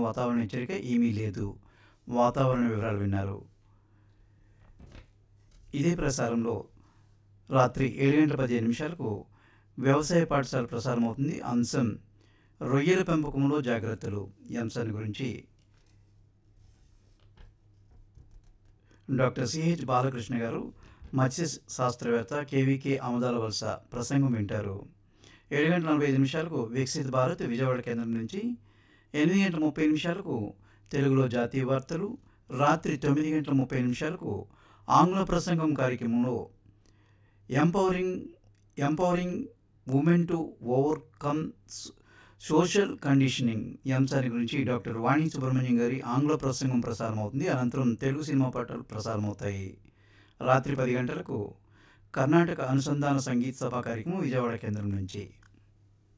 వాతావరణ హెచ్చరిక ఏమీ లేదు వాతావరణ వివరాలు విన్నారు ఇదే ప్రసారంలో రాత్రి ఏడు గంటల పదిహేను నిమిషాలకు వ్యవసాయ పాఠశాల ప్రసారం అవుతుంది అంశం రొయ్యల పెంపకంలో జాగ్రత్తలు ఈ అంశాన్ని గురించి డాక్టర్ సిహెచ్ బాలకృష్ణ గారు మత్స్య శాస్త్రవేత్త కేవీకే ఆమదాల వలస ప్రసంగం వింటారు ఏడు గంటల నలభై ఐదు నిమిషాలకు వికసిత్ భారత్ విజయవాడ కేంద్రం నుంచి ఎనిమిది గంటల ముప్పై నిమిషాలకు తెలుగులో జాతీయ వార్తలు రాత్రి తొమ్మిది గంటల ముప్పై నిమిషాలకు ఆంగ్ల ప్రసంగం కార్యక్రమంలో empowering empowering women to overcome social conditioning ఈ అంశాన్ని గురించి డాక్టర్ వాణి సుబ్రహ్మణ్యం గారి ఆంగ్ల ప్రసంగం ప్రసారం అవుతుంది అనంతరం తెలుగు సినిమా పాటలు ప్రసారం అవుతాయి రాత్రి పది గంటలకు కర్ణాటక అనుసంధాన సంగీత సభ కార్యక్రమం విజయవాడ కేంద్రం నుంచి